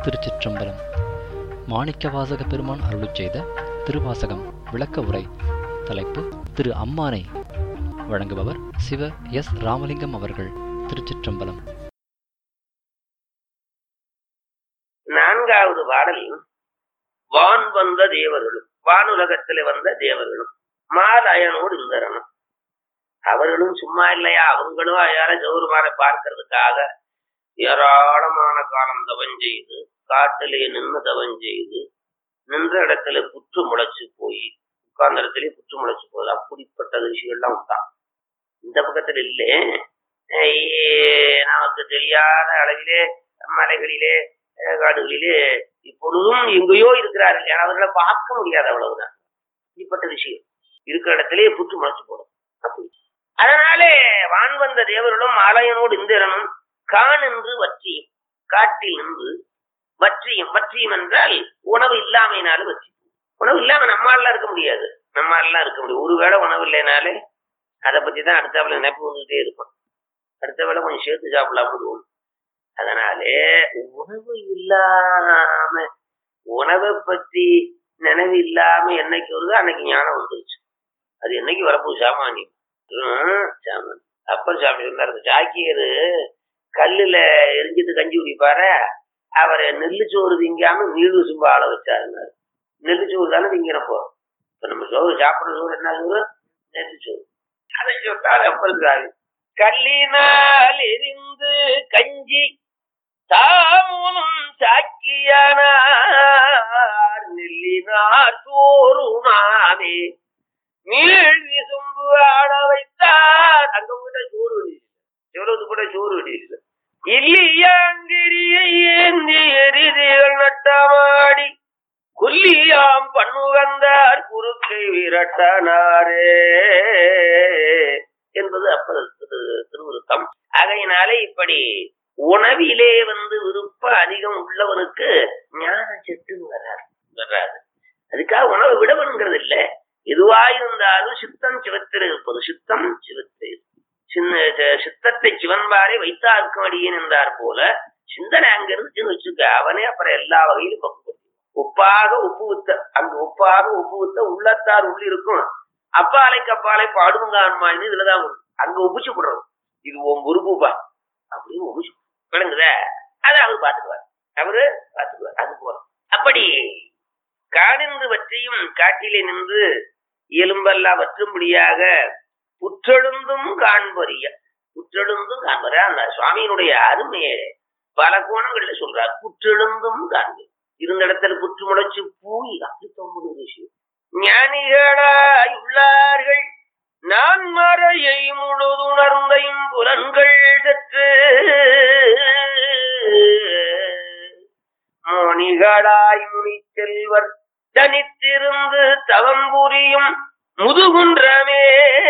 திருச்சிற்றம்பலம் மாணிக்கவாசக பெருமான் அருளுச் செய்த திருவாசகம் விளக்க உரை தலைப்பு திரு அம்மானை வழங்குபவர் சிவ எஸ் ராமலிங்கம் அவர்கள் திருச்சிற்றம்பலம் நான்காவது பாடல் வான் வந்த தேவர்களும் வானுலகத்திலே வந்த தேவர்களும் மாலயனோடு இந்தரனும் அவர்களும் சும்மா இல்லையா அவங்களும் யார ஜவுருமாரை பார்க்கறதுக்காக ஏராளமான காலம் தவம் செய்து காட்டிலே நின்று தவம் செய்து நின்ற இடத்துல புற்று முளைச்சு போய் உட்கார்ந்த இடத்துல புற்று முளைச்சு போகுது அப்படிப்பட்ட விஷயம்லாம் உண்டான் இந்த பக்கத்துல இல்லை ஏய், நமக்கு தெரியாத அளவிலே மலைகளிலே அஹ், காடுகளிலே இப்பொழுதும் எங்கேயோ இருக்கிறார்கள் அவர்களை பார்க்க முடியாது அவ்வளவுதான் இப்படிப்பட்ட விஷயம் இருக்கிற இடத்திலே புற்று முளைச்சு போடும் அப்படி அதனாலே வான் வந்த தேவர்களும் ஆலயனோடு இந்திரனும் கான் என்று வற்றியும் காட்டில் நின்று வற்றியும் வற்றியும் என்றால் உணவு இல்லாமையினாலும் வற்றி உணவு இல்லாம நம்மாலாம் இருக்க முடியாது நம்மாலாம் இருக்க முடியும் ஒருவேளை உணவு இல்லைனாலே அதை பத்தி தான் அடுத்தாப்புல நினைப்பு வந்துகிட்டே இருக்கும் அடுத்த வேளை கொஞ்சம் சேர்த்து சாப்பிடலாம் விடுவோம் அதனாலே உணவு இல்லாம உணவை பத்தி நினைவு இல்லாம என்னைக்கு வருதோ அன்னைக்கு ஞானம் வந்துருச்சு அது என்னைக்கு வரப்போகுது சாமானியம் ஹம், சாமானியம் அப்பர் சாமி சொன்னாரு சாக்கியரு கல்லுல எரிஞ்சிட்டு கஞ்சி குடிப்பாரு அவரை நெல்லு சோறு திங்காம நீடு சும்மா ஆள வச்சாருன்னாரு நெல்லு சோறு தானே திங்கிறப்போ இப்ப நம்ம சோறு சாப்பிடுற சோறு என்ன சோறு நெல்லு சோறு அதை சொன்னாரு அப்பர் சாமி கல்லினால் எரிந்து கஞ்சி தாமுனும் சாக்கியனார் நெல்லினார் சோறுமாமே நீள் விசும்பு ஆட வைத்தார் அங்க கூட சோறு வெடிச்சு எவ்வளவு கூட சோறு வெடிச்சு இல்லியாங்கிரியை ஏந்தி எரிதிகள் நட்டமாடி கொல்லியாம் பன்முகந்தார் குறுக்கை விரட்டனாரே என்பது அப்ப திரு- திருவிருத்தம் ஆகையினாலே இப்படி உணவிலே வந்து விருப்பம் அதிகம் உள்ளவனுக்கு ஞான செட்டுன்னு வராது வராது அதுக்காக உணவை விடவனுங்கிறது இல்ல எதுவாயிருந்தாலும் சித்தம் சிவத்தில் இருப்பது சித்தம் சிவத்தில் சின்ன சி- சித்தத்தை சிவன்பாரே வைத்தார்க்கும் அடியேன் என்றார் போல சிந்தனை அங்க இருந்துச்சுன்னு வச்சுக்க அவனே அப்புறம் எல்லா வகையிலும் பக்குவப்படுத்தி உப்பாக உப்பு வித்த அங்க உப்பாக உப்பு வித்த உள்ளத்தார் உள்ளிருக்கும் அப்பாலைக்கு அப்பாலை பாடுங்கான்மான்னு இதுலதான் வரும் அங்க உபிச்சு போடுறது இது உன் உருபுபா அப்படின்னு உபிச்சு விளங்குதா அதை அவர் பாத்துக்குவார் அவரு பாத்துக்குவார் அது போல அப்படி காணிந்து வற்றையும் காட்டிலே நின்று எலும்பெல்லாம் வற்றும்படியாக புற்றெழுந்தும் காண்பறிய புற்றெழுந்தும் காண்பற அந்த சுவாமியினுடைய அருமையை பல கோணங்கள்ல சொல்றார் புற்றெழுந்தும் காண்பு இருந்த இடத்துல புற்று முளைச்சு பூய் அப்படி தோம்புது விஷயம் ஞானிகளாய் உள்ளார்கள் நான் மறையை முழுதுணர்ந்தையும் புலன்கள் சற்று மோனிகளாய் முனிச்செல்வர் தனித்திருந்து தவம் புரியும் முதுகுன்றமே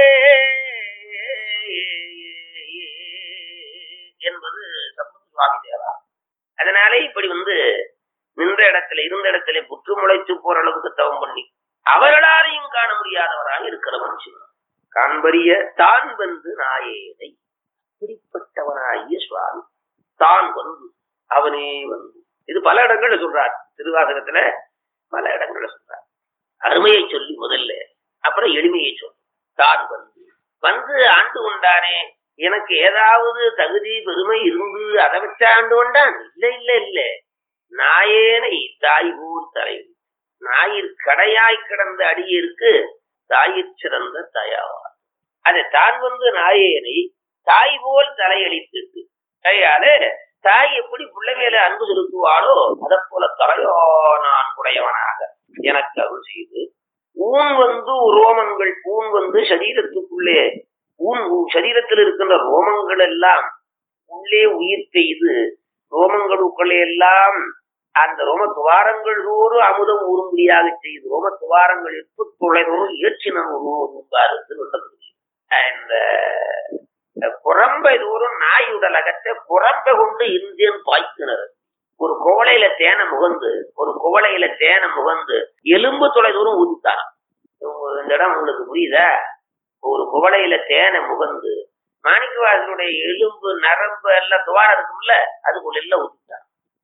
என்பது சம்பந்த சுவாமி தேவா அதனால இப்படி வந்து நின்ற இடத்துல இருந்த இடத்துல புற்று முளைச்சு போற அளவுக்கு தவம் பண்ணி அவர்களாலையும் காண முடியாதவராக இருக்கிறவன் சிவன் காண்பறிய தான் வந்து நாயேனை இப்படிப்பட்டவனாகிய சுவாமி தான் வந்து அவனே வந்து இது பல இடங்கள்ல சொல்றார் திருவாசகத்துல பல இடங்கள்ல சொல்றார் அருமையை சொல்லி முதல்ல அப்புறம் எளிமையை சொல்லி தான் வந்து வந்து ஆண்டு கொண்டானே எனக்கு ஏதாவது தகுதி பெருமை இருந்து அதை வச்சு ஆண்டு கொண்டான் இல்ல இல்ல இல்ல நாயேனை தாய் ஊர் தலைவி நாயிற் கடையாய் கிடந்த அடியிற்கு தாயிற் சிறந்த தயாவார் அதை தான் வந்து நாயேனை தாய் போல் தலையளித்துட்டு கையாலே தாய் எப்படி பிள்ளை மேல அன்பு செலுத்துவாளோ அதை போல தலையான அன்புடையவனாக எனக்கு அருள் செய்து ஊன் வந்து ரோமங்கள் ஊன் வந்து சரீரத்துக்குள்ளே ஊன் ஊ- சரீரத்தில் இருக்கின்ற ரோமங்கள் எல்லாம் உள்ளே உயிர் பெய்து ரோமங்களுக்குள்ளே எல்லாம் அந்த ரோம துவாரங்கள் தோறும் அமுதம் ஊறும்படியாக செய்து ரோம துவாரங்கள் எப்ப தொலைதோறும் இயற்றினன் உருவாரு அந்த புறம்பை தோறும் நாய் உடல் அகற்ற புறம்பை கொண்டு இந்தியன் பாய்க்கினர் ஒரு குவளையில தேனை முகந்து ஒரு குவளையில தேனை முகந்து எலும்பு தொலை தூரம் ஊதித்தான் இந்த இடம் உங்களுக்கு புரியுதா ஒரு குவளையில தேனை முகந்து மாணிக்கவாசனுடைய எலும்பு நரம்பு எல்லாம் துவாரம் இருக்கும்ல அதுக்குள்ள எல்லாம் ஊத்திட்டான்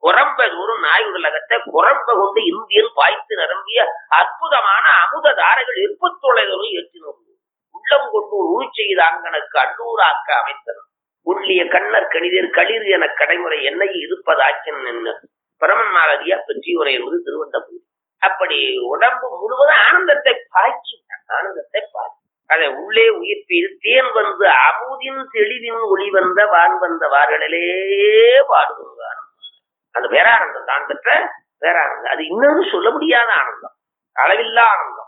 குரம்பதோறும் நாய் உலகத்தை குரம்ப கொண்டு இந்தியன் பாய்த்து நிரம்பிய அற்புதமான அமுத தாரைகள் இருப்பத்தொலைதோறும் ஏற்றினோம் உள்ளம் கொண்டு உரு செய்த அங்கனுக்கு அன்னூராக்க அமைத்தனர் உள்ளிய கண்ணர் கணிதர் களிர் என கடைமுறை என்னை இருப்பதாக்கின் என்ன பரமன்மாரதியா பெற்றியுரை என்பது திருவந்தபுரி அப்படி உடம்பு முழுவதும் ஆனந்தத்தை பாய்ச்சி ஆனந்தத்தை பாய்ச்சி அதை உள்ளே உயிர் பெய்து தேன் வந்து அமுதின் தெளிவின் ஒளி வந்த வான் வந்த வார்களிலே பாடுதுங்க அந்த பேரானந்தம் தான் பெற்ற பேரானந்தம் அது இன்னொரு சொல்ல முடியாத ஆனந்தம் அளவில்லா ஆனந்தம்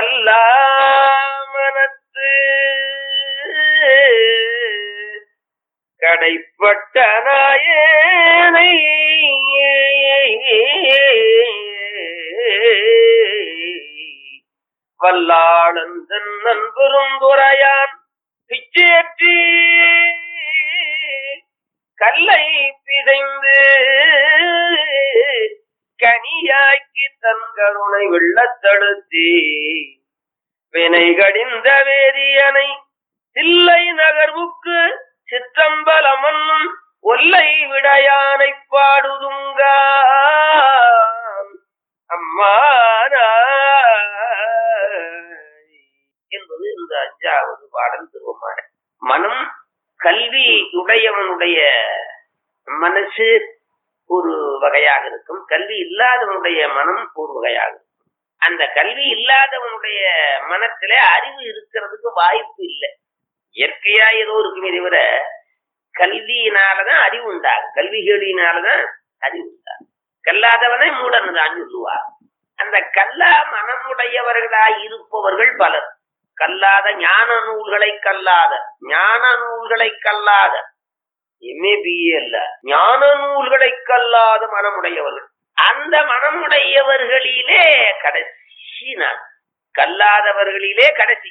கல்லாமனத்து கடைப்பட்ட நாயனை வல்லாளன் தன்னன் பெருந்துரையான் பிச்சேற்றி கல்லை பிதைந்து கனியாக்கி தன் கருணை வெள்ளத்தடுத்தி வினை கடிந்த வேதியனை தில்லை நகர்வுக்கு சிற்றம்பலமன்னும் ஒல்லை விடையானை பாடுதுங்க அம்மானா என்பது இந்த அஞ்சாவது பாடல் திருவமான மனம் கல்வி உடையவனுடைய மனசு ஒரு வகையாக இருக்கும் கல்வி இல்லாதவனுடைய மனம் ஒரு வகையாக இருக்கும் அந்த கல்வி இல்லாதவனுடைய மனத்திலே அறிவு இருக்கிறதுக்கு வாய்ப்பு இல்லை இயற்கையா ஏதோ இருக்குமே தவிர கல்வியினாலதான் அறிவு உண்டாகும் கல்வி கேள்வியினாலதான் அறிவு உண்டாகும் கல்லாதவனை மூடன் தான் சொல்லுவார் அந்த கல்லா மனமுடையவர்களாய் இருப்பவர்கள் பலர் கல்லாத ஞான நூல்களை கல்லாத ஞான நூல்களை கல்லாத எம்ஏ பிஏ அல்ல ஞான நூல்களை கல்லாத மனமுடையவர்கள் அந்த மனமுடையவர்களிலே கடைசி நான் கல்லாதவர்களிலே கடைசி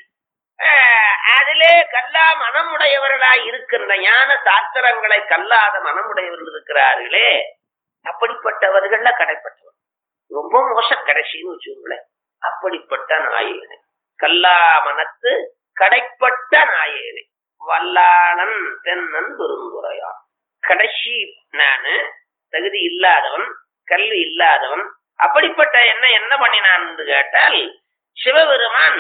அதிலே கல்லா மனமுடையவர்களாய் இருக்கின்ற ஞான சாஸ்திரங்களை கல்லாத மனமுடையவர்கள் இருக்கிறார்களே அப்படிப்பட்டவர்கள்ல கடைப்பட்டவர் ரொம்ப மோச கடைசின்னு வச்சுக்கோங்களேன் அப்படிப்பட்ட நாயகனை கல்லா மனத்து கடைப்பட்ட நாயகனை வல்லாளன் தென்னன் பெருந்துரையான் கடைசி நானு தகுதி இல்லாதவன் கல்வி இல்லாதவன் அப்படிப்பட்ட என்ன என்ன பண்ணினான் என்று கேட்டால் சிவபெருமான்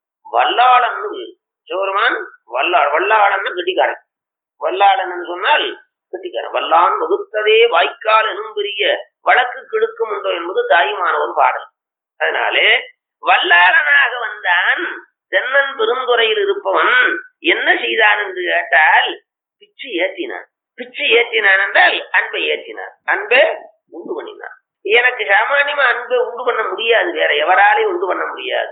வல்லாளன் சிவபெருமான் வல்லாள் வல்லாளன் கெட்டிக்காரன் வல்லாளன் சொன்னால் கெட்டிக்காரன் வல்லான் வகுத்ததே வாய்க்கால் எனும் பெரிய வழக்கு கெடுக்கும் உண்டோ என்பது தாயுமானவர் பாடல் அதனாலே வல்லாளனாக வந்தான் தென்னன் பெருந்துறையில் இருப்பவன் என்ன செய்தான் என்று கேட்டால் பிச்சு ஏற்றினான் பிச்சு ஏற்றினான் என்றால் அன்பை ஏற்றினான் அன்பை உண்டு பண்ணினான் எனக்கு சாமானியமா அன்பை உண்டு பண்ண முடியாது வேற எவராலையும் உண்டு பண்ண முடியாது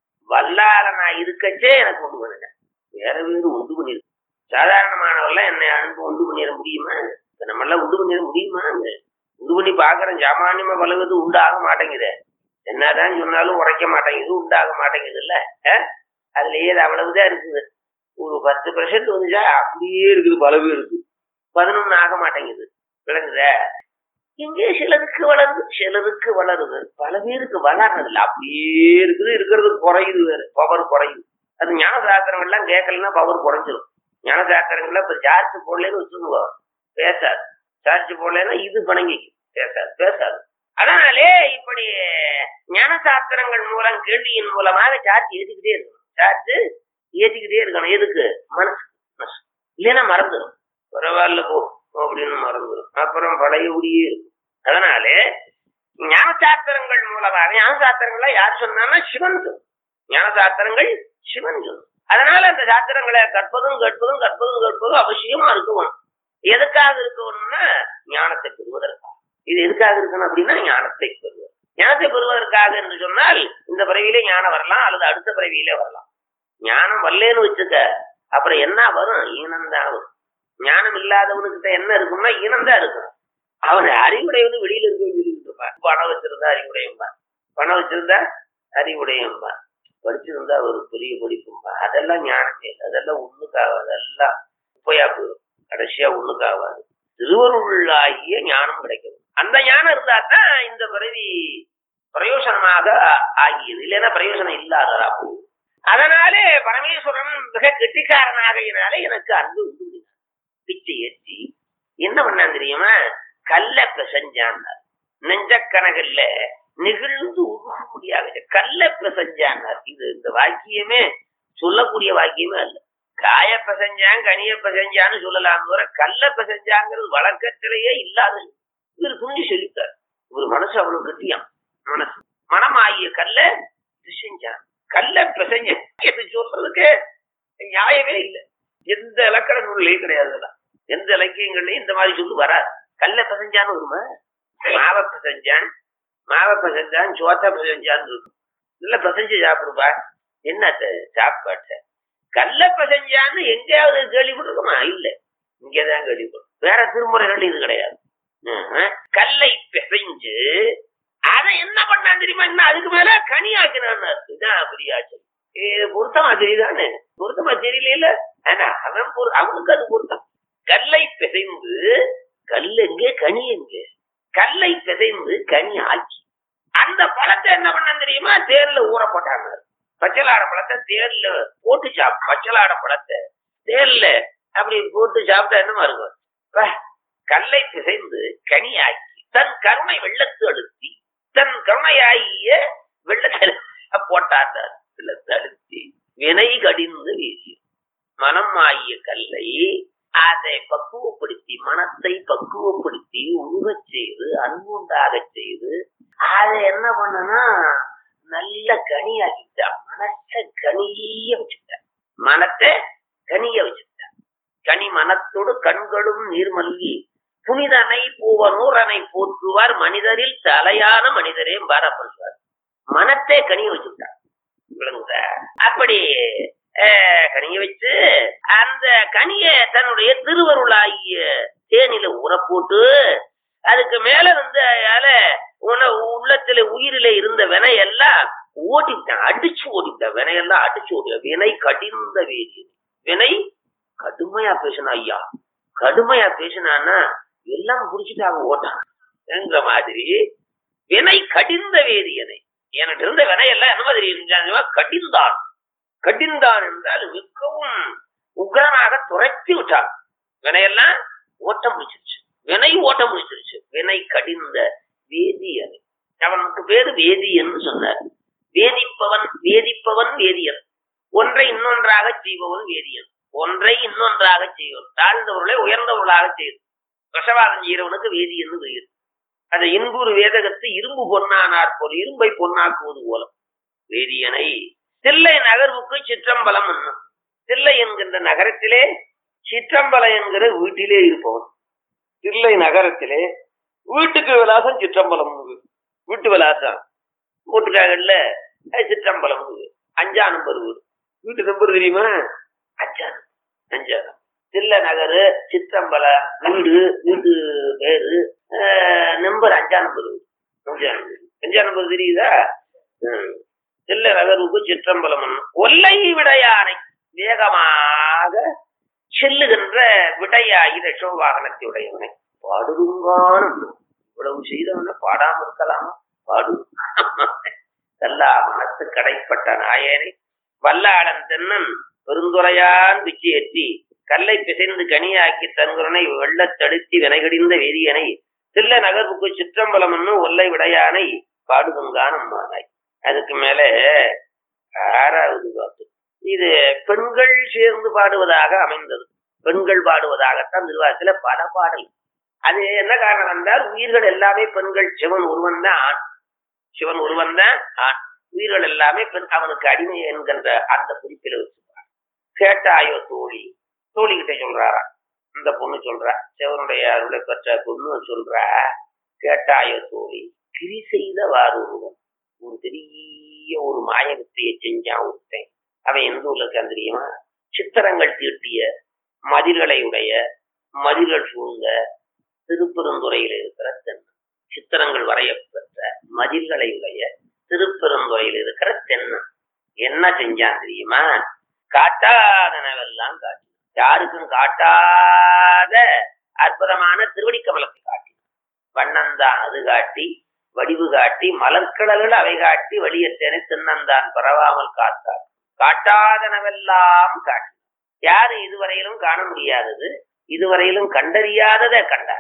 வல்லாளனா இருக்கச்சே எனக்கு உண்டு பண்ணினேன் வேற வேறு உண்டு பண்ணிருக்கு சாதாரணமானவெல்லாம் என்னை அன்பு உண்டு பண்ணிட முடியுமா நம்ம எல்லாம் உண்டு பண்ணிட முடியுமா உண்டு பண்ணி பாக்குறேன் சாமானியமா பழகுது உண்டாக மாட்டேங்குது என்னதான் சொன்னாலும் உரைக்க மாட்டேங்குது உண்டாக மாட்டேங்குது இல்ல அதுல ஏது அவ்வளவுதான் இருக்குது ஒரு பத்து பெர்சன்ட் வந்துச்சா அப்படியே இருக்குது பல பேருக்கு பதினொன்னு ஆக மாட்டேங்குது விளங்குத இங்கே சிலருக்கு வளருது சிலருக்கு வளருது பல பேருக்கு வளர்றது இல்லை அப்படியே இருக்குது இருக்கிறது குறையுது வேறு பவர் குறையுது அது ஞான சாஸ்திரங்கள்லாம் கேட்கலன்னா பவர் குறைஞ்சிரும் ஞான சாஸ்திரங்கள்லாம் இப்ப சார்ஜ் போடலன்னு வச்சுக்கோங்க பேசாது சார்ஜ் போடலன்னா இது பணங்கிக்கும் பேசாது பேசாது அதனாலே இப்படி ஞான சாஸ்திரங்கள் மூலம் கேள்வியின் மூலமாக சார்ஜ் ஏற்றிக்கிட்டே இருக்கணும் சார்ஜ் ஏற்றிக்கிட்டே இருக்கணும் எதுக்கு மனசு மனசு இல்லைன்னா மறந்துடும் பரவாயில்ல போ அப்படின்னு மறந்துடும் அப்புறம் பழையபடியே இருக்கும் அதனாலே ஞான சாஸ்திரங்கள் மூலமாக ஞான சாஸ்திரங்கள்லாம் யார் சொன்னாங்கன்னா சிவன் சொல்லும் ஞான சாஸ்திரங்கள் சிவன் சொல்லும் அதனால அந்த சாஸ்திரங்களை கற்பதும் கேட்பதும் கற்பதும் கேட்பதும் அவசியமா இருக்கணும் எதுக்காக இருக்கணும்னா ஞானத்தை பெறுவதற்காக இது எதுக்காக இருக்கணும் அப்படின்னா ஞானத்தை பெறுவது ஞானத்தை பெறுவதற்காக என்று சொன்னால் இந்த பிறவியிலே ஞானம் வரலாம் அல்லது அடுத்த பிறவியிலே வரலாம் ஞானம் வரலன்னு வச்சுக்க அப்புறம் என்ன வரும் ஈனம்தான் வரும் ஞானம் இல்லாதவனுக்கிட்ட என்ன இருக்கும்னா ஈனம்தான் இருக்கும் அவன் அறிவுடையவனு வெளியில இருக்க சொல்லிட்டு இருப்பான் பணம் வச்சிருந்தா அறிவுடையம்பா பணம் வச்சிருந்தா அறிவுடையம்பா படிச்சிருந்தா ஒரு பெரிய படிப்பும்பா அதெல்லாம் ஞானமே இல்லை அதெல்லாம் ஒண்ணுக்காகாது அதெல்லாம் உப்பையா போயிடும் கடைசியா ஒண்ணுக்காகாது திருவருளாகிய ஞானம் கிடைக்கும் அந்த ஞானம் இருந்தா தான் இந்த பிறவி பிரயோசனமாக ஆகியது இல்லைன்னா பிரயோசனம் இல்லாததா போகும் அதனாலே பரமேஸ்வரன் மிக கெட்டிக்காரனாகையினாலே எனக்கு அன்பு உண்டு பிச்சை ஏற்றி என்ன பண்ணான் தெரியுமா கல்ல பிசைஞ்சான் நெஞ்சக்கணக்கில் நிகழ்ந்து உருகும்படியாக கல்ல பிசைஞ்சான் இது இந்த வாக்கியமே சொல்லக்கூடிய வாக்கியமே அல்ல காய பிசைஞ்சான் கனிய பிசைஞ்சான்னு சொல்லலாம் தவிர கல்ல பிசைஞ்சாங்கிறது வழக்கத்திலேயே இல்லாத சொல். இவர் துணி சொல்லிட்டார் ஒரு மனசு அவ்வளவு கட்டியாம் மனசு மனமாகிய கல்ல பிசைஞ்சான் கல்ல பிசைஞ்ச இது சொல்றதுக்கு நியாயமே இல்லை எந்த இலக்கண நூல்லையும் கிடையாதுதான் எந்த இலக்கியங்கள்லயும் இந்த மாதிரி சொல்லு வராது கல்ல பிசைஞ்சான்னு வருமா மாவை பிசைஞ்சான் மாவை பிசைஞ்சான் சோத்த பிசைஞ்சான்னு இருக்கும் இல்ல பிசைஞ்சு சாப்பிடுப்பா என்னத்த சாப்பாட்ட கல்ல பிசைஞ்சான்னு எங்கேயாவது கேள்விப்பட்டிருக்கோமா இல்ல இங்கதான் கேள்விப்படும் வேற திருமுறைகள் இது கிடையாது ம்ஹும். கல்லை பிசைஞ்சு அதை என்ன பண்ணான் தெரியுமா என்ன அதுக்கு மேல கனி ஆக்கினான்னு இதான் பெரியாச்சு இது பொருத்தமா தெரியுதானே பொருத்தமா தெரியல ஆனா அவன் பொரு- அவனுக்கு அது பொருத்தம் கல்லை பிசைந்து கல் எங்கே கனி எங்கே கல்லை பிசைந்து கனி ஆக்கி அந்த பழத்தை என்ன பண்ணான் தெரியுமா தேர்ல ஊற போட்டாங்க பச்சலாட பழத்தை தேர்ல போட்டு சாப் பச்சலாட பழத்தை தேர்ல அப்படி போட்டு சாப்பிட்டா என்னமா இருக்கும் ப, கல்லை பிசைந்து கனி ஆக்கி தன் கருணை வெள்ளத்து அழுத்தி தன் கருணையாகிய வெள்ளத்தில் போட்டார் வெள்ளத்தை அழுத்தி வினை கடிந்து வீசி மனம் ஆகிய கல்லை அதை பக்குவப்படுத்தி மனத்தை பக்குவப்படுத்தி உருகச் செய்து அன்புண்டாகச் செய்து அதை என்ன பண்ணனா நல்ல கனியாக்கிட்டான் மனசை கனிய வச்சுட்டான் மனத்தை கனிய வச்சுட்டான் கனி மனத்தோடு கண்களும் நீர் மல்கி புனிதனை பூவனூரனை போற்றுவார் மனிதரில் தலையான மனிதரே பாரப்படுவார் மனத்தை கனிய வச்சுட்டான் விளங்குதா அப்படி அஹ், கனிய வச்சு அந்த கனிய தன்னுடைய திருவருளாகிய தேனில உர போட்டு அதுக்கு மேல வந்து அயால உன உள்ளத்துல உயிரில இருந்த வினையெல்லாம் ஓட்டிட்டான் அடிச்சு ஓட்டிட்டான் வினையெல்லாம் அடிச்சு ஓட்டி வினை கடிந்த வேதி வினை கடுமையா பேசினா ஐயா கடுமையா பேசினான்னா எல்லாம் புடிச்சிட்டாங்க ஓட்டான் என்ற மாதிரி வினை கடிந்த வேதியனை எனக்கு இருந்த வினையெல்லாம் என்ன மாதிரி இருந்தாங்க கடிந்தான் கடிந்தான் என்றால் மிகவும் உக்ரனாக துரைத்தி விட்டான் வினையெல்லாம் ஓட்டம் முடிச்சிருச்சு வினை ஓட்டம் முடிச்சிருச்சு வினை கடிந்த வேதியனை அவனுக்கு பேரு வேதியன்னு சொன்னார் வேதிப்பவன் வேதிப்பவன் வேதியன் ஒன்றை இன்னொன்றாக செய்பவன் வேதியன் ஒன்றை இன்னொன்றாக செய்வன் தாழ்ந்தவர்களை உயர்ந்தவர்களாக செய்வது விஷவாதம் செய்யறவனுக்கு வேதியன்னு பெயர் அந்த இன்புறு வேதகத்து இரும்பு பொன்னானார் போல் இரும்பை பொன்னாக்குவது போல வேதியனை தில்லை நகர்வுக்கு சிற்றம்பலம் என்னும் தில்லை என்கின்ற நகரத்திலே சிற்றம்பலம் என்கிற வீட்டிலே இருப்பவன் தில்லை நகரத்திலே வீட்டுக்கு விலாசம் சிற்றம்பலம் வீட்டு விலாசம் வீட்டுக்காகல சிற்றம்பலம் அஞ்சா நம்பர் வீடு வீட்டு நம்பர் தெரியுமா அஞ்சானம் அஞ்சானம் தில்லை நகரு சிற்றம்பல வீடு வீட்டு பேரு நம்பர் அஞ்சா நம்பர் வீடு அஞ்சா நம்பர் அஞ்சா நம்பர் தெரியுதா ம். தில்லை நகருக்கு சிற்றம்பலம் ஒல்லை விடையானை வேகமாக செல்லுகின்ற விடையாயுத வாகனத்தையுடையவனை பாடுங்கானும் இவ்வளவு செய்தவன பாடாம இருக்கலாமா பாடு கல்லா மனத்து கடைப்பட்ட நாயனை வல்லாளன் தென்னன் பெருந்துரையான் பிச்சையற்றி கல்லை பிசைந்து கனியாக்கி தன்குரனை வெள்ளத்தடுத்தி வினைகடிந்த வெறியனை தில்ல நகர்வுக்கு சிற்றம்பலம் என்னும் ஒல்லை விடையானை பாடுதுங்கானம் மானாய் அதுக்கு மேல ஆறாவது பாட்டு இது பெண்கள் சேர்ந்து பாடுவதாக அமைந்தது பெண்கள் பாடுவதாகத்தான் திருவாசல பல பாடல் அது என்ன காரணம் என்றால் உயிர்கள் எல்லாமே பெண்கள் சிவன் ஒருவன் தான் ஆண் சிவன் ஒருவன் தான் ஆண் உயிர்கள் எல்லாமே பெண் அவனுக்கு அடிமை என்கின்ற அந்த குறிப்பில வச்சிருக்கான் கேட்டாயோ தோழி தோழி கிட்ட சொல்றாரா இந்த பொண்ணு சொல்றா சிவனுடைய அருளை பெற்ற பொண்ணு சொல்றா கேட்டாயோ தோழி கிரி செய்த வாரூருவன் ஒரு பெரிய ஒரு மாய வித்தையை செஞ்சான் ஒருத்தன் அவன் எந்த ஊர்ல இருக்கான் தெரியுமா சித்திரங்கள் தீட்டிய மதில்களை உடைய மதில்கள் சூழ்ந்த திருப்பெருந்துறையில் இருக்கிற தென்னம் சித்திரங்கள் வரையப்பெற்ற மதில்களை உடைய திருப்பெருந்துறையில் இருக்கிற தென்னம் என்ன செஞ்சான் தெரியுமா காட்டாதனவெல்லாம் காட்டி யாருக்கும் காட்டாத அற்புதமான திருவடி கமலத்தை காட்டி வண்ணந்தான் அது காட்டி வடிவு காட்டி மலர்கடல்கள் அவை காட்டி வழியத்தேனை தின்னந்தான் பரவாமல் காத்தார் காட்டாதனவெல்லாம் காட்டி யாரு இதுவரையிலும் காண முடியாதது இதுவரையிலும் கண்டறியாததை கண்டார்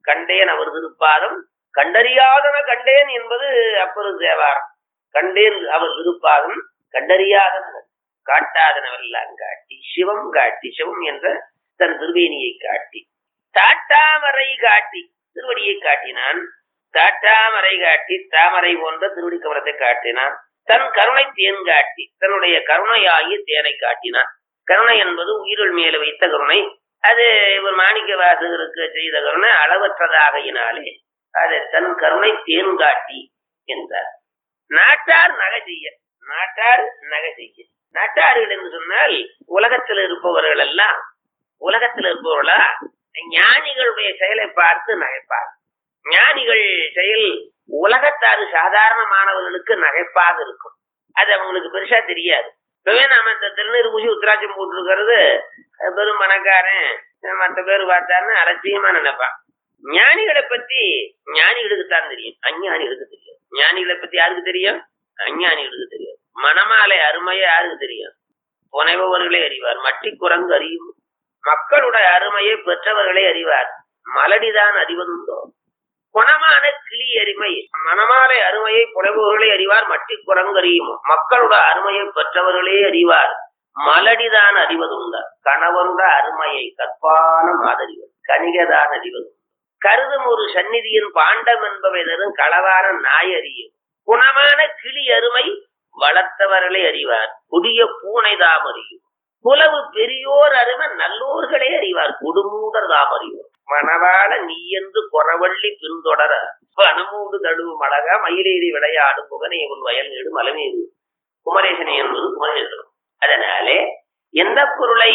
கண்டேன் அவர் திருப்பாதம் கண்டறியாதன கண்டேன் என்பது அப்பொரு தேவாரம் கண்டேன் அவர் திருப்பாதம் கண்டறியாதன காட்டாதனவெல்லாம் காட்டி சிவம் காட்டி சிவம் என்ற தன் திருவேணியை காட்டி தாட்டாமரை காட்டி திருவடியை காட்டினான் தாட்டாமரை காட்டி தாமரை போன்ற திருவடி கமலத்தை காட்டினான் தன் கருணை தேன் காட்டி தன்னுடைய கருணையாகிய தேனை காட்டினான் கருணை என்பது உயிரில் மேல வைத்த கருணை அது இவர் மாணிக்க வாசகருக்கு செய்த கருணை அளவற்றதாகையினாலே அதை தன் கருணை தேன் காட்டி என்றார் நாட்டார் நகை செய்ய நாட்டார் நகை செய்ய நாட்டார்கள் என்று சொன்னால் உலகத்தில் இருப்பவர்கள் எல்லாம் உலகத்தில் இருப்பவர்களா ஞானிகளுடைய செயலை பார்த்து நகைப்பார் ஞானிகள் செயல் உலகத்தாரு சாதாரணமானவர்களுக்கு நகைப்பாக இருக்கும் அது அவங்களுக்கு பெருசா தெரியாது இப்பவே நாம இந்த திருநீர் பூசி உத்திராட்சம் போட்டிருக்கிறது பெரும் பணக்காரன் மற்ற பேர் பார்த்தாருன்னு அலட்சியமா நினைப்பான் ஞானிகளை பத்தி ஞானிகளுக்கு தான் தெரியும் அஞ்ஞானிகளுக்கு தெரியும் ஞானிகளை பத்தி யாருக்கு தெரியும் அஞ்ஞானிகளுக்கு தெரியும் மணமாலை அருமையை யாருக்கு தெரியும் புனைபவர்களே அறிவார் மட்டி குரங்கு அறியும் மக்களுடைய அருமையை பெற்றவர்களே அறிவார் மலடிதான் அறிவதுண்டோ குணமான கிளி அருமை மணமாலை அருமையை புனைபவர்களே அறிவார் மட்டி குரங்கு அறியும் மக்களுடைய அருமையை பெற்றவர்களே அறிவார் மலடிதான் அறிவதுண்டா கணவருட அருமையை கற்பான மாதறிவர் கணிகதான் அறிவது கருதும் ஒரு சந்நிதியின் பாண்டம் என்பவை தரும் களவான நாய் அறியும் குணமான கிளி அருமை வளர்த்தவர்களே அறிவார் கொடிய பூனை தாம் அறியும் புலவு பெரியோர் அருமை நல்லோர்களே அறிவார் கொடுமூடர் தாம் அறிவார் மணவாள நீ என்று குறவள்ளி பின்தொடர அணுமூடு தழுவு மழகா மயிலேறி விளையாடும் புகனை உன் வயல் நீடு மலமேறு குமரேசனை என்பது குமரேசன் அதனாலே எந்த பொருளை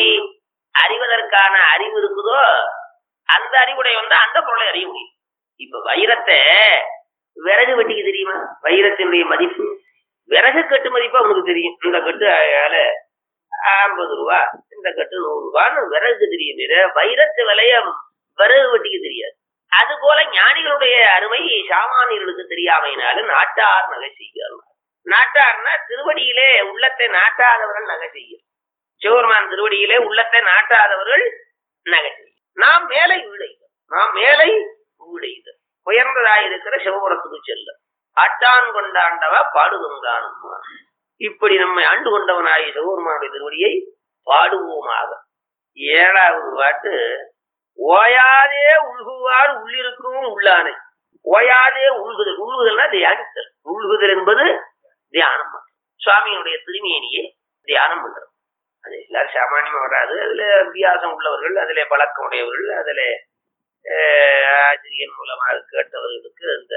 அறிவதற்கான அறிவு இருக்குதோ அந்த அறிவுடைய வந்து அந்த பொருளை அறிய முடியும் இப்ப வைரத்தை விறகு வெட்டிக்கு தெரியுமா வைரத்தினுடைய மதிப்பு விறகு கட்டு மதிப்பு அவனுக்கு தெரியும் இந்த கட்டு அயால ஐம்பது ரூபா இந்த கட்டு நூறு ரூபான்னு விறகுக்கு தெரியும் தவிர வைரத்து விலைய விறகு வெட்டிக்கு தெரியாது அது போல ஞானிகளுடைய அருமை சாமானியர்களுக்கு தெரியாமையினாலும் நாட்டார் நகை செய்கிறார் நாட்டார்னா திருவடியிலே உள்ளத்தை நாட்டாதவர்கள் நகை செய்யும் சிவபெருமான் திருவடியிலே உள்ளத்தை நாட்டாதவர்கள் நகை செய்யும் நாம் மேலை வீடைகள் நாம் மேலை வீடைகள் உயர்ந்ததாயிருக்கிற சிவபுரத்துக்கு செல்ல ஆட்டான் கொண்டாண்டவா பாடுகின்றான் இப்படி நம்மை ஆண்டு கொண்டவனாய் சிவபெருமானுடைய திருவடியை பாடுவோமாக ஏழாவது பாட்டு ஓயாதே உள்குவார் உள்ளிருக்கும் உள்ளானை ஓயாதே உள்குதல் உள்குதல்னா தியானித்தல் உள்குதல் என்பது தியானம் சுவாமியினுடைய திருமேனியை தியானம் பண்றது அது எல்லாரும் சாமானியமா வராது அதுல அபியாசம் உள்ளவர்கள் அதுல பழக்கம் உடையவர்கள் அதுல ஆசிரியர் மூலமாக கேட்டவர்களுக்கு அந்த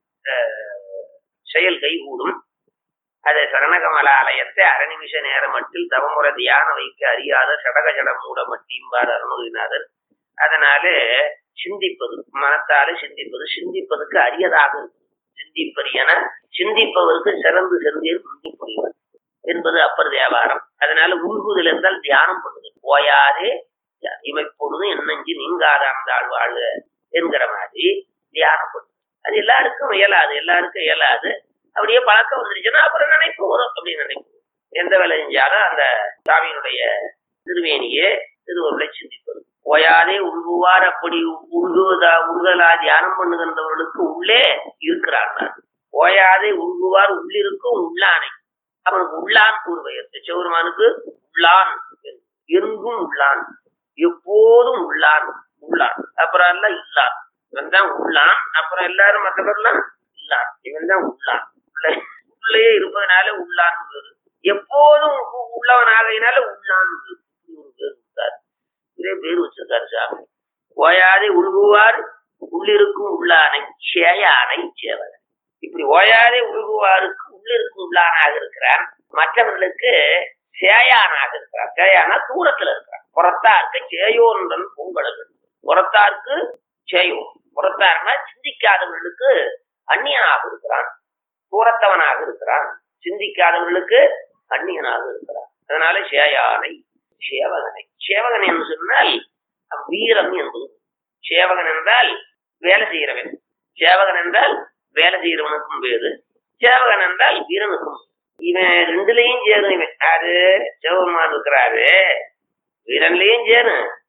செயல் கைகூடும் அதை சரணகமல ஆலயத்தை அரை நிமிஷ நேரம் மட்டில் தவமுறை தியான வைக்க அறியாத சடக ஜட மூட மட்டியும்பார் அருணகிரிநாதர் அதனால சிந்திப்பது மனத்தால சிந்திப்பது சிந்திப்பதுக்கு அரியதாக சிந்திப்பது என சிந்திப்பவருக்கு சிறந்து சென்றீர் சிந்திப்புரிவர் என்பது அப்பர் வியாபாரம் அதனால உள்குதல் என்றால் தியானம் பண்ணுது ஓயாதே இமைப்பொழுது என்னஞ்சு நீங்காத அந்த வாழ்க என்கிற மாதிரி தியானம் பண்ணுது அது எல்லாருக்கும் இயலாது எல்லாருக்கும் இயலாது அப்படியே பழக்கம் வந்துருச்சுன்னா அப்புறம் நினைப்பு வரும் அப்படின்னு நினைப்பு எந்த வேலை செஞ்சாலும் அந்த சாமியினுடைய திருவேணியே திருவருளை சிந்திப்பது ஓயாதே உள்குவார் அப்படி உள்குவதா உள்கலா தியானம் பண்ணுகின்றவர்களுக்கு உள்ளே இருக்கிறார்கள் ஓயாதே உள்குவார் உள்ளிருக்கும் உள்ளானை அவனுக்கு உள்ளான் கூறுவையர் சிவபெருமானுக்கு உள்ளான் எங்கும் உள்ளான் எப்போதும் உள்ளான் உள்ளான் அப்புறம் எல்லாம் இல்லான் இவன் தான் உள்ளான் அப்புறம் எல்லாரும் மற்றவர்லாம் இல்லான் இவன் தான் உள்ளான் உள்ள உள்ளே இருப்பதனால உள்ளான் எப்போதும் உள்ளவனாகையினால உள்ளான் இதே பேர் வச்சிருக்காரு சாமி ஓயாதே உள்குவார் உள்ளிருக்கும் உள்ளானை சேயானை சேவகன் இப்படி ஓயாதே உள்குவாருக்கு உள்ளிருக்கும் உள்ளானாக இருக்கிறான் மற்றவர்களுக்கு சேயானாக இருக்கிறான் சேயானா தூரத்துல இருக்கிறான் புறத்தாருக்கு சேயோன்றன் பொங்கலர்கள் புறத்தாருக்கு சேயோ புறத்தார்னா சிந்திக்காதவர்களுக்கு அந்நியனாக இருக்கிறான் தூரத்தவனாக இருக்கிறான் சிந்திக்காதவர்களுக்கு அந்நியனாக இருக்கிறான் அதனால சேயானை சேவகனை சேவகன் என்று சொன்னால் வீரம் என்பது சேவகன் என்றால் வேலை செய்கிறவன் சேவகன் என்றால் வேலை செய்கிறவனுக்கும் பேரு சேவகன் என்றால் வீரனுக்கும் இவன் ரெண்டுலயும் சேரும் இவன் யாரு சிவபெருமான் இருக்கிறாரு வீரன்லயும் சேரும்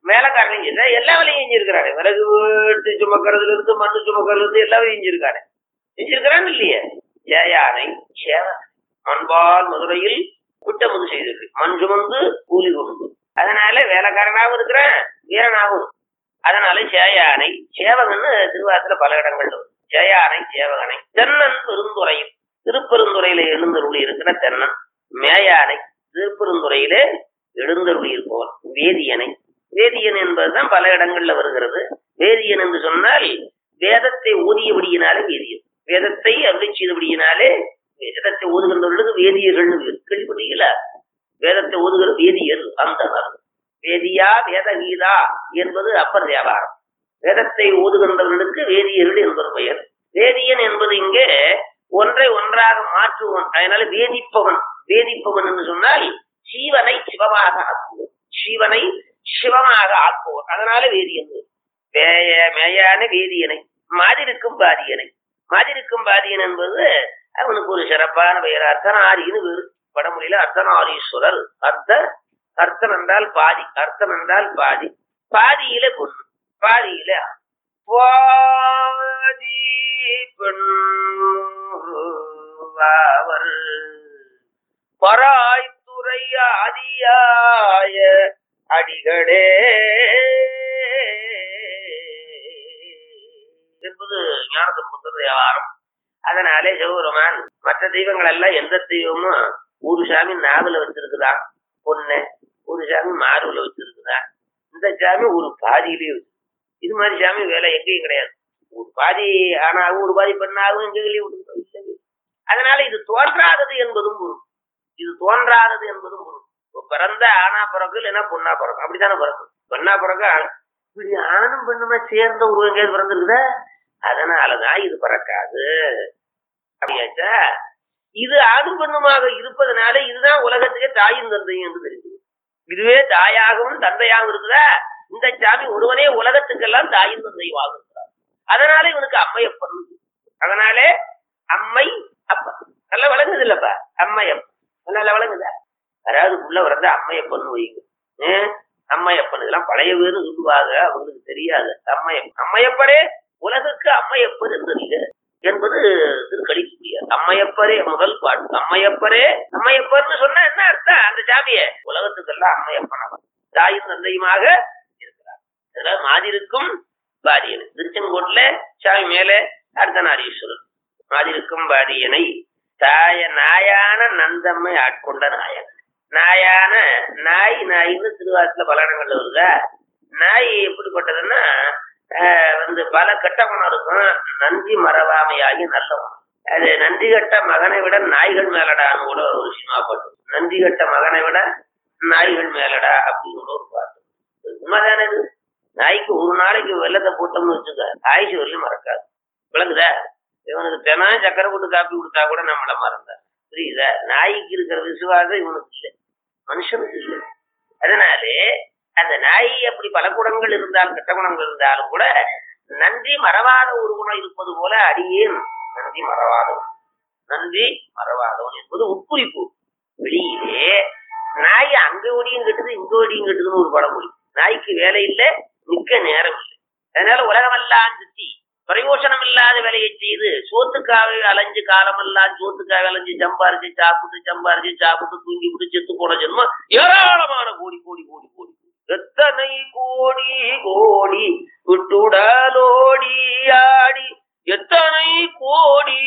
மேலக்காரனையும் செஞ்சா எல்லா வேலையும் செஞ்சிருக்கிறாரு விறகு வெட்டி சுமக்கிறதுல இருந்து மண்ணு சுமக்கிறதுல இருந்து எல்லா வேலையும் செஞ்சிருக்காரு செஞ்சிருக்கிறான்னு இல்லையே ஜெயானை சேவ மண்பால் மதுரையில் குட்டமுது செய்தது மண் சுமந்து கூலி கொண்டு அதனால வேலைக்காரனாகவும் இருக்கிறேன் வீரனாகவும் அதனால சேயானை சேவகன்னு திருவாரத்துல பல இடங்கள்ல வரும் சேயானை சேவகனை தென்னன் பெருந்துறையும் திருப்பெருந்துறையில எழுந்தருளி இருக்கிற தென்னன் மேயானை திருப்பெருந்துறையிலே எழுந்தருளி இருப்பவன் வேதியனை வேதியன் என்பதுதான் பல இடங்கள்ல வருகிறது வேதியன் என்று சொன்னால் வேதத்தை ஓதியபடியினாலே வேதியன் வேதத்தை அருளி செய்தபடியினாலே வேதத்தை ஓதுகின்றவர்களுக்கு வேதியர்கள் கேள்விப்பட்டீங்களா வேதத்தை ஓதுகிற வேதியர் அந்த வேதியா வேதகீதா என்பது அப்பர் வியாபாரம் வேதத்தை ஓதுகின்றவர்களுக்கு வேதியர்கள் என்பது பெயர் வேதியன் என்பது இங்கே ஒன்றை ஒன்றாக மாற்றுவன் அதனால வேதிப்பவன் வேதிப்பவன் என்று சொன்னால் சீவனை சிவமாக ஆக்குவோம் சீவனை சிவமாக ஆக்குவோம் அதனால வேதியன் மேய மேயான வேதியனை மாதிருக்கும் பாதியனை மாதிருக்கும் பாதியன் என்பது அவனுக்கு ஒரு சிறப்பான பெயர் அர்த்தநாரின்னு வேறு வடமொழியில அர்த்தநாரீஸ்வரர் அர்த்த அர்த்தம் என்றால் பாதி அர்த்தம் என்றால் பாதி பாதியில பொண்ணு பாதியில பாதி பெண்ணுருவாவர் பராய்த்துறை ஆதியாய அடிகளே என்பது ஞானசம்பந்தர் வியாபாரம் அதனாலே சிவபெருமான் மற்ற தெய்வங்கள் எல்லாம் எந்த தெய்வமும் ஒரு சாமி நாவல வச்சிருக்குதான் பொண்ணு ஒரு சாமி மாறுல வச்சிருக்குதான் இந்த சாமி ஒரு பாதியிலே வச்சு இது மாதிரி சாமி வேலை எங்கேயும் கிடையாது ஒரு பாதி ஆனாகவும் ஒரு பாதி பெண்ணாகவும் எங்க விட்டு அதனால இது தோன்றாதது என்பதும் பொருள் இது தோன்றாதது என்பதும் பொருள் இப்ப பிறந்த ஆனா பிறகு இல்லைன்னா பொண்ணா பிறக்கும் அப்படித்தானே பிறக்கும் பெண்ணா பிறக்க இப்படி ஆணும் பெண்ணுமா சேர்ந்த உருவம் எங்கேயாவது பிறந்திருக்குதா அதனாலதான் இது பிறக்காது அப்படியாச்சா இது ஆணும் பெண்ணுமாக இருப்பதனால இதுதான் உலகத்துக்கே தாயும் தந்தையும் என்று தெரிஞ்சு இதுவே தாயாகவும் தந்தையாகவும் இருக்குதா இந்த சாமி ஒருவனே உலகத்துக்கெல்லாம் தாயும் தந்தையும் ஆகுகிறார் அதனால இவனுக்கு அம்மையப்பன் அதனாலே அம்மை அப்பன் நல்லா விளங்குது இல்லப்பா அம்மையப்பன் நல்லா விளங்குதா அதாவது உள்ள வரத அம்மையப்பன் வைங்க ஏன் அம்மையப்பன் இதெல்லாம் பழைய பேரு சொல்லுவாங்க அவங்களுக்கு தெரியாது அம்மையப்பன் அம்மையப்பரே உலகுக்கு அம்மையப்பர் என்றீங்க என்பது திருக்கடிக்குரிய அம்மையப்பரே முதல் பாட்டு அம்மையப்பரே அம்மையப்பர்னு சொன்னா என்ன அர்த்தம் அந்த சாமிய உலகத்துக்கெல்லாம் அம்மையப்பன் அவன் தாயும் தந்தையுமாக இருக்கிறார் இதுல மாதிருக்கும் பாரியனை திருச்செங்கோட்டுல சாமி மேல அர்த்தநாரீஸ்வரர் மாதிருக்கும் பாரியனை தாய நாயான நந்தம்மை ஆட்கொண்ட நாயகன் நாயான நாய் நாயின்னு திருவாரத்துல பல இடங்கள்ல வருதா நாய் எப்படிப்பட்டதுன்னா ஆஹ் வந்து பல கெட்ட குணம் இருக்கும் நன்றி மறவாமையாகி நல்ல குணம் அது நன்றி கட்ட மகனை விட நாய்கள் மேலடான்னு கூட ஒரு சினிமா பாட்டு நன்றி கட்ட மகனை விட நாய்கள் மேலடா அப்படின்னு கூட ஒரு பாட்டு உண்மைதானே இது நாய்க்கு ஒரு நாளைக்கு வெள்ளத்தை போட்டோம்னு வச்சுக்க ஆயுசு வரலையும் மறக்காது விளங்குதா இவனுக்கு தினம் சக்கரை போட்டு காப்பி கொடுத்தா கூட நம்மள மறந்தா புரியுதா நாய்க்கு இருக்கிற விசுவாசம் இவனுக்கு இல்லை மனுஷனுக்கு இல்லை அதனாலே அந்த நாய் அப்படி பல குணங்கள் இருந்தாலும் கெட்ட குணங்கள் இருந்தாலும் கூட நன்றி மறவாத ஒரு குணம் இருப்பது போல அடியேன் நன்றி மறவாதவன் நன்றி மறவாதவன் என்பது உட்குறிப்பு வெளியிலே நாய் அங்க ஒடியும் கட்டுது இங்க ஒடியும் கட்டுதுன்னு ஒரு பழமொழி நாய்க்கு வேலை இல்லை மிக்க நேரம் இல்லை அதனால உலகமெல்லாம் சுத்தி பிரயோசனம் இல்லாத வேலையை செய்து சோத்துக்காக அலைஞ்சு காலமெல்லாம் சோத்துக்காக அலைஞ்சு சம்பாரிச்சு சாப்பிட்டு சம்பாரிச்சு சாப்பிட்டு தூங்கி விட்டு செத்து போன ஜென்மம் ஏராளமான கோடி கோடி கோடி கோடி எத்தனை கோடி கோடி விட்டுடலோடி ஆடி எத்தனை கோடி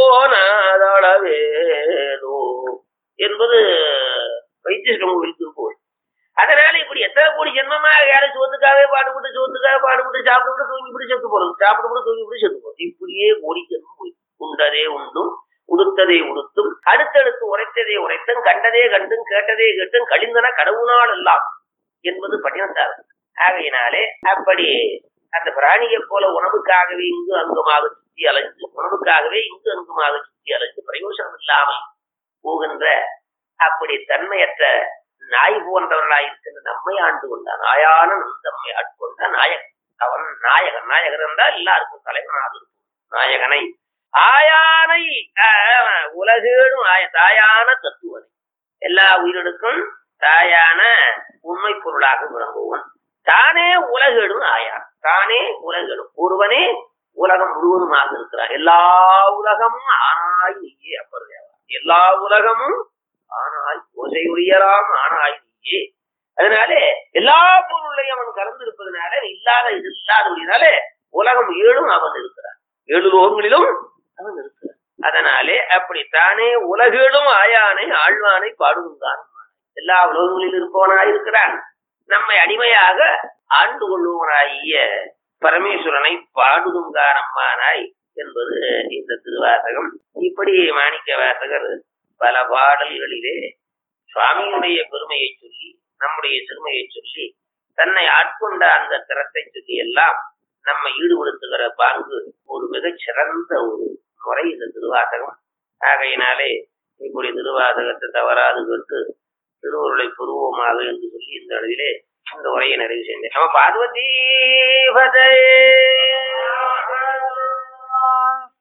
போனதளவேதோ என்பது வைத்தியஸ்டம் கோவில் திருப்பூர் அதனால இப்படி எத்தனை கோடி ஜென்மமா யாரும் சோத்துக்காகவே பாடுபட்டு சோத்துக்காக பாடுபட்டு சாப்பிட்டு தூங்கிவிட்டு செத்து போறது சாப்பிட்டு தூங்கிவிட்டு செத்து போறது இப்படியே கோடி ஜென்மம் போய் உண்டதே உண்டும் உடுத்ததே உடுத்தும் அடுத்தடுத்து உரைத்ததே உரைத்தும் கண்டதே கண்டும் கேட்டதே கேட்டும் கழிந்தன கடவுளால் எல்லாம் என்பது பட்டினத்தார் ஆகையினாலே அப்படி அந்த பிராணியை போல உணவுக்காகவே இங்கு அங்குமாக சுற்றி அலைஞ்சு உணவுக்காகவே இங்கு அங்குமாக சுற்றி அலைஞ்சு பிரயோஜனம் இல்லாமல் போகின்ற அப்படி தன்மையற்ற நாய் போன்றவர்களாய் இருக்கின்ற நம்மை ஆண்டு கொண்டான் நாயான நந்தம்மை ஆட்கொண்ட நாயகன் அவன் நாயகன் நாயகன் என்றால் எல்லாருக்கும் தலைவனாக இருக்கும் நாயகனை ஆயானை ஆஹ், உலகேடும் ஆய தாயான தத்துவனை எல்லா உயிரினுக்கும் தாயான உண்மை பொருளாக விளங்குவன் தானே உலகெடும் ஆயான் தானே உலகெடும் ஒருவனே உலகம் முழுவதுமாக இருக்கிறான் எல்லா உலகமும் ஆனாய் நீயே அப்பர் தேவா எல்லா உலகமும் ஆனாய் ஓசை உயராம் ஆனாய் நீயே அதனாலே எல்லா பொருளையும் அவன் கலந்து இருப்பதனால இல்லாத இது இல்லாதபடினால உலகம் ஏழும் அவன் இருக்கிறான் ஏழு லோகங்களிலும் அவன் இருக்கிறான் அதனாலே அப்படித்தானே உலகேடும் ஆயானை ஆழ்வானை பாடுவதுதான் எல்லா உலகங்களில் இருப்பவனாய் இருக்கிறான் நம்மை அடிமையாக ஆண்டு கொள்ளுவனாகிய பரமேஸ்வரனை பாடுதுங்கார் அம்மானாய் என்பது இந்த திருவாசகம் இப்படி மாணிக்க வாசகர் பல பாடல்களிலே சுவாமியுடைய பெருமையை சொல்லி நம்முடைய சிறுமையை சொல்லி தன்னை ஆட்கொண்ட அந்த திறத்தை சொல்லி எல்லாம் நம்ம ஈடுபடுத்துகிற பாங்கு ஒரு மிகச் சிறந்த ஒரு முறை இந்த திருவாசகம் ஆகையினாலே இப்படி திருவாசகத்தை தவறாது கேட்டு திருவுருளை புருவமாக என்று சொல்லி இந்த அளவிலே இந்த உரையை நிறைவு செய்தேன் நம்ம பார்வதி பதே